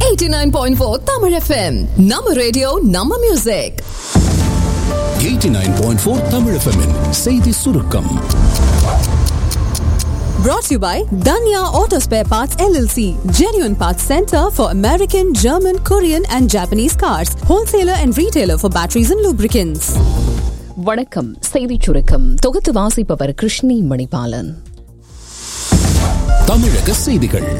89.4 Tamil FM நம்ம radio நம்ம music 89.4 Tamil FM -இன் செய்தி சுருக்கம் brought to you by Danya Auto Spare Parts LLC genuine parts center for American German Korean and Japanese cars wholesaler and retailer for batteries and lubricants வணக்கம் செய்திச் சுருக்கம் தொகுத்து வாசிப்பவர் கிருஷ்ணி மணிபாலன் தமிழக செய்திகள்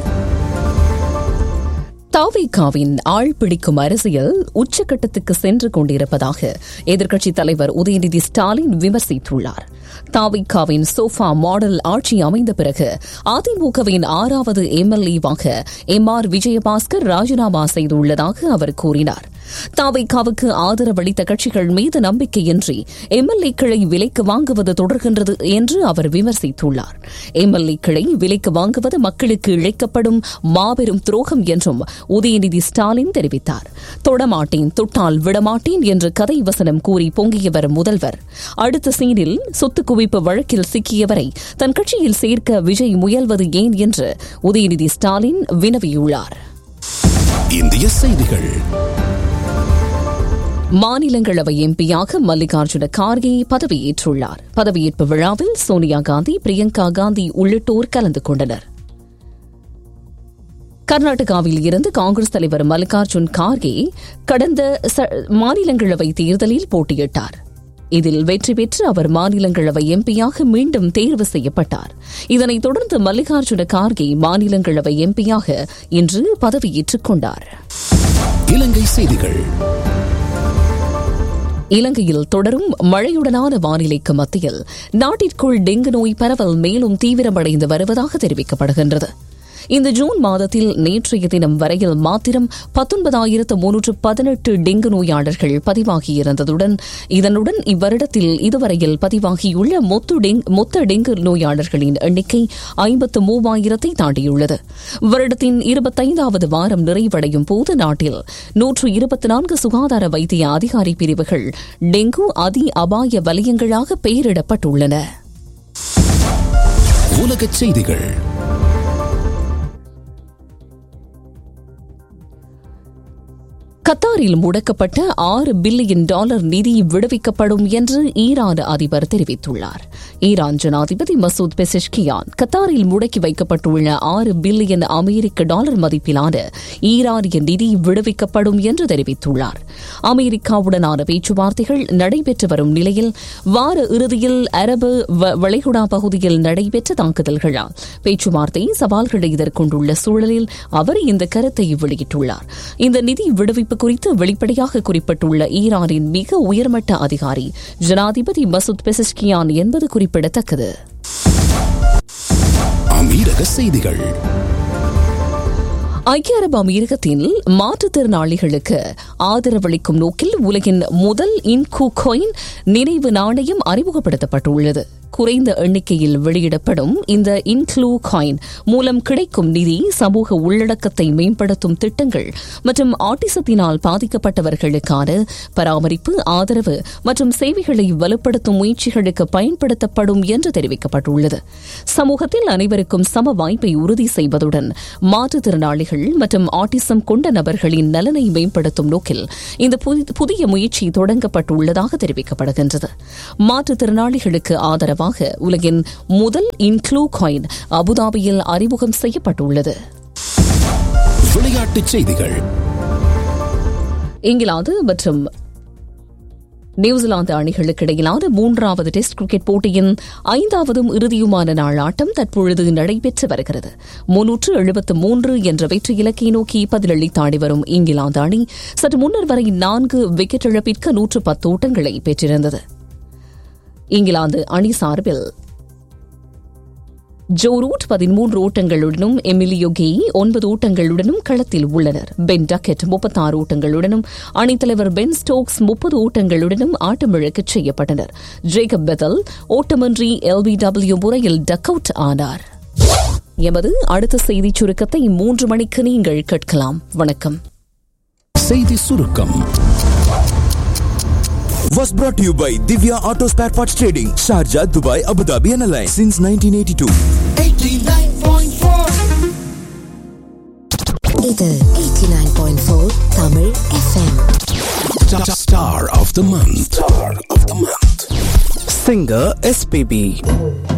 தாவிகாவின் ஆள் பிடிக்கும் அரசியல் உச்சக்கட்டத்துக்கு சென்று கொண்டிருப்பதாக எதிர்க்கட்சித் தலைவர் உதயநிதி ஸ்டாலின் விமர்சித்துள்ளார் தாவிகாவின் சோஃபா மாடல் ஆட்சி அமைந்த பிறகு அதிமுகவின் ஆறாவது எம்எல்ஏவாக எம் ஆர் விஜயபாஸ்கர் ராஜினாமா செய்துள்ளதாக அவர் கூறினார் தாவைக்காவுக்கு ஆதரவளித்த கட்சிகள் மீது நம்பிக்கையின்றி எம்எல்ஏக்களை விலைக்கு வாங்குவது தொடர்கின்றது என்று அவர் விமர்சித்துள்ளார் எம்எல்ஏக்களை விலைக்கு வாங்குவது மக்களுக்கு இழைக்கப்படும் மாபெரும் துரோகம் என்றும் உதயநிதி ஸ்டாலின் தெரிவித்தார் தொடமாட்டேன் தொட்டால் விடமாட்டேன் என்று கதை வசனம் கூறி பொங்கியவர் முதல்வர் அடுத்த சீனில் சொத்து குவிப்பு வழக்கில் சிக்கியவரை தன் கட்சியில் சேர்க்க விஜய் முயல்வது ஏன் என்று உதயநிதி ஸ்டாலின் வினவியுள்ளார் இந்திய செய்திகள் மாநிலங்களவை எம்பியாக மல்லிகார்ஜுன கார்கே பதவியேற்றுள்ளார் பதவியேற்பு விழாவில் சோனியா காந்தி பிரியங்கா காந்தி உள்ளிட்டோர் கலந்து கொண்டனர் கர்நாடகாவில் இருந்து காங்கிரஸ் தலைவர் மல்லிகார்ஜுன் கார்கே கடந்த மாநிலங்களவை தேர்தலில் போட்டியிட்டார் இதில் வெற்றி பெற்று அவர் மாநிலங்களவை எம்பியாக மீண்டும் தேர்வு செய்யப்பட்டார் இதனைத் தொடர்ந்து மல்லிகார்ஜுன கார்கே மாநிலங்களவை எம்பியாக இன்று பதவியேற்றுக் கொண்டார் இலங்கை செய்திகள் இலங்கையில் தொடரும் மழையுடனான வானிலைக்கு மத்தியில் நாட்டிற்குள் டெங்கு நோய் பரவல் மேலும் தீவிரமடைந்து வருவதாக தெரிவிக்கப்படுகின்றது இந்த ஜூன் மாதத்தில் நேற்றைய தினம் வரையில் மாத்திரம் பத்தொன்பதாயிரத்து முன்னூற்று பதினெட்டு டெங்கு நோயாளர்கள் பதிவாகியிருந்ததுடன் இதனுடன் இவ்வருடத்தில் இதுவரையில் பதிவாகியுள்ள மொத்த டெங்கு நோயாளர்களின் எண்ணிக்கை ஐம்பத்து மூவாயிரத்தை தாண்டியுள்ளது வருடத்தின் இருபத்தைந்தாவது வாரம் நிறைவடையும் போது நாட்டில் நூற்று இருபத்தி நான்கு சுகாதார வைத்திய அதிகாரி பிரிவுகள் டெங்கு அதி அபாய வலயங்களாக பெயரிடப்பட்டுள்ளன உலகச் செய்திகள் கத்தாரில் முடக்கப்பட்ட ஆறு பில்லியன் டாலர் நிதி விடுவிக்கப்படும் என்று ஈரான் அதிபர் தெரிவித்துள்ளார் ஈரான் ஜனாதிபதி மசூத் பெசிஷ்கியான் கத்தாரில் முடக்கி வைக்கப்பட்டுள்ள ஆறு பில்லியன் அமெரிக்க டாலர் மதிப்பிலான ஈரானிய நிதி விடுவிக்கப்படும் என்று தெரிவித்துள்ளார் அமெரிக்காவுடனான பேச்சுவார்த்தைகள் நடைபெற்று வரும் நிலையில் வார இறுதியில் அரபு வளைகுடா பகுதியில் நடைபெற்ற தாக்குதல்களால் பேச்சுவார்த்தை சவால்களை எதிர்கொண்டுள்ள சூழலில் அவர் இந்த கருத்தை வெளியிட்டுள்ளார் இந்த நிதி விடுவிப்பு குறித்து வெளிப்படையாக குறிப்பிட்டுள்ள ஈரானின் மிக உயர்மட்ட அதிகாரி ஜனாதிபதி மசூத் பெசஸ்கியான் என்பது குறிப்பிடத்தக்கது அமீரக செய்திகள் ஐக்கிய அரபு அமீரகத்தில் மாற்றுத்திறனாளிகளுக்கு ஆதரவளிக்கும் நோக்கில் உலகின் முதல் இன்கு காயின் நினைவு நாணயம் அறிமுகப்படுத்தப்பட்டுள்ளது குறைந்த எண்ணிக்கையில் வெளியிடப்படும் இந்த இன்க்ளூ காயின் மூலம் கிடைக்கும் நிதி சமூக உள்ளடக்கத்தை மேம்படுத்தும் திட்டங்கள் மற்றும் ஆட்டிசத்தினால் பாதிக்கப்பட்டவர்களுக்கான பராமரிப்பு ஆதரவு மற்றும் சேவைகளை வலுப்படுத்தும் முயற்சிகளுக்கு பயன்படுத்தப்படும் என்று தெரிவிக்கப்பட்டுள்ளது சமூகத்தில் அனைவருக்கும் சம வாய்ப்பை உறுதி செய்வதுடன் மாற்றுத்திறனாளிகள் மற்றும் ஆட்டிசம் கொண்ட நபர்களின் நலனை மேம்படுத்தும் நோக்கில் இந்த புதிய முயற்சி தொடங்கப்பட்டுள்ளதாக தெரிவிக்கப்படுகின்றது மாற்றுத்திறனாளிகளுக்கு ஆதரவாக உலகின் முதல் இன்க்ளூ காயின் அபுதாபியில் அறிமுகம் செய்யப்பட்டுள்ளது விளையாட்டுச் செய்திகள் இங்கிலாந்து மற்றும் நியூசிலாந்து அணிகளுக்கு இடையிலான மூன்றாவது டெஸ்ட் கிரிக்கெட் போட்டியின் ஐந்தாவதும் இறுதியுமான நாள் ஆட்டம் தற்பொழுது நடைபெற்று வருகிறது முன்னூற்று எழுபத்து மூன்று என்ற வெற்றி இலக்கை நோக்கி பதிலளித்தாடி வரும் இங்கிலாந்து அணி சற்று முன்னர் வரை நான்கு விக்கெட் இழப்பிற்கு நூற்று பத்து ஓட்டங்களை பெற்றிருந்தது இங்கிலாந்து அணி சார்பில் ஜோ ரூட் பதிமூன்று ஓட்டங்களுடனும் எமிலியோ கெய் ஒன்பது ஓட்டங்களுடனும் களத்தில் உள்ளனர் பென் டக்கெட் முப்பத்தாறு ஓட்டங்களுடனும் அணித்தலைவர் பென் ஸ்டோக்ஸ் முப்பது ஓட்டங்களுடனும் ஆட்டமிழக்கச் செய்யப்பட்டனர் ஜேக்கப் பெதல் ஓட்டமின்றி எல்பிடபிள்யூ முறையில் டக் அவுட் ஆனார் எமது அடுத்த செய்திச் சுருக்கத்தை மூன்று மணிக்கு நீங்கள் கேட்கலாம் வணக்கம் செய்தி சுருக்கம் was brought to you by Divya Auto Spare Parts Trading, Sharjah, Dubai, Abu Dhabi and Alliance since 1982. 89.4 இது 89.4 Tamil FM Star of the month. Star of the month. singer SPB